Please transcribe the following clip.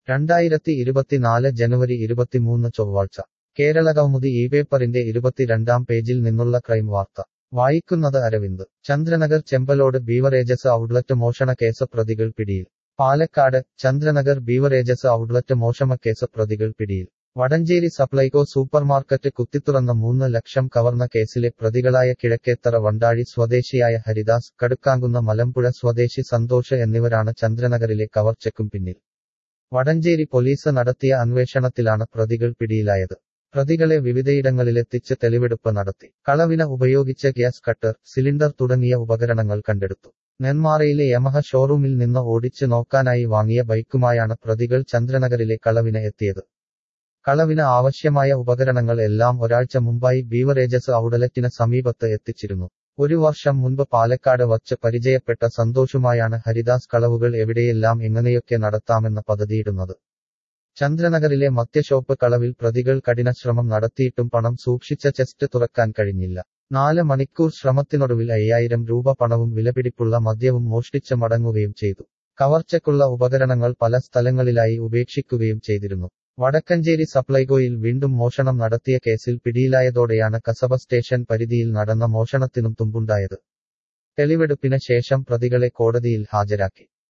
രണ്ടായിരത്തി ഇരുപത്തിനാല് ജനുവരി ഇരുപത്തിമൂന്ന് ചൊവ്വാഴ്ച കേരളകൗമുദി ഈ പേപ്പറിന്റെ ഇരുപത്തിരണ്ടാം പേജിൽ നിന്നുള്ള ക്രൈം വാർത്ത വായിക്കുന്നത് അരവിന്ദ് ചന്ദ്രനഗർ ചെമ്പലോട് ബീവറേജസ് ഔട്ട്ലെറ്റ് മോഷണ കേസ് പ്രതികൾ പിടിയിൽ പാലക്കാട് ചന്ദ്രനഗർ ബീവറേജസ് ഔട്ട്ലെറ്റ് മോഷണക്കേസ് പ്രതികൾ പിടിയിൽ വടഞ്ചേരി സപ്ലൈകോ സൂപ്പർമാർക്കറ്റ് കുത്തിത്തുറന്ന മൂന്ന് ലക്ഷം കവർന്ന കേസിലെ പ്രതികളായ കിഴക്കേത്തറ വണ്ടാഴി സ്വദേശിയായ ഹരിദാസ് കടുക്കാങ്കുന്ന മലമ്പുഴ സ്വദേശി സന്തോഷ് എന്നിവരാണ് ചന്ദ്രനഗറിലെ കവർച്ചയ്ക്കും പിന്നിൽ വടഞ്ചേരി പോലീസ് നടത്തിയ അന്വേഷണത്തിലാണ് പ്രതികൾ പിടിയിലായത് പ്രതികളെ വിവിധയിടങ്ങളിലെത്തിച്ച് തെളിവെടുപ്പ് നടത്തി കളവിന് ഉപയോഗിച്ച ഗ്യാസ് കട്ടർ സിലിണ്ടർ തുടങ്ങിയ ഉപകരണങ്ങൾ കണ്ടെടുത്തു നെന്മാറയിലെ യമഹ ഷോറൂമിൽ നിന്ന് ഓടിച്ചു നോക്കാനായി വാങ്ങിയ ബൈക്കുമായാണ് പ്രതികൾ ചന്ദ്രനഗറിലെ കളവിന് എത്തിയത് കളവിന് ആവശ്യമായ ഉപകരണങ്ങൾ എല്ലാം ഒരാഴ്ച മുമ്പായി ബീവറേജസ് ഔട്ട്ലെറ്റിന് സമീപത്ത് എത്തിച്ചിരുന്നു ഒരു വർഷം മുൻപ് പാലക്കാട് വച്ച് പരിചയപ്പെട്ട സന്തോഷുമായാണ് ഹരിദാസ് കളവുകൾ എവിടെയെല്ലാം എങ്ങനെയൊക്കെ നടത്താമെന്ന് പദ്ധതിയിടുന്നത് ചന്ദ്രനഗറിലെ മദ്യഷോപ്പ് കളവിൽ പ്രതികൾ കഠിനശ്രമം നടത്തിയിട്ടും പണം സൂക്ഷിച്ച ചെസ്റ്റ് തുറക്കാൻ കഴിഞ്ഞില്ല നാല് മണിക്കൂർ ശ്രമത്തിനൊടുവിൽ അയ്യായിരം രൂപ പണവും വിലപിടിപ്പുള്ള മദ്യവും മോഷ്ടിച്ച് മടങ്ങുകയും ചെയ്തു കവർച്ചയ്ക്കുള്ള ഉപകരണങ്ങൾ പല സ്ഥലങ്ങളിലായി ഉപേക്ഷിക്കുകയും ചെയ്തിരുന്നു വടക്കഞ്ചേരി സപ്ലൈകോയിൽ വീണ്ടും മോഷണം നടത്തിയ കേസിൽ പിടിയിലായതോടെയാണ് കസബ സ്റ്റേഷൻ പരിധിയിൽ നടന്ന മോഷണത്തിനും തുമ്പുണ്ടായത് തെളിവെടുപ്പിന് ശേഷം പ്രതികളെ കോടതിയിൽ ഹാജരാക്കി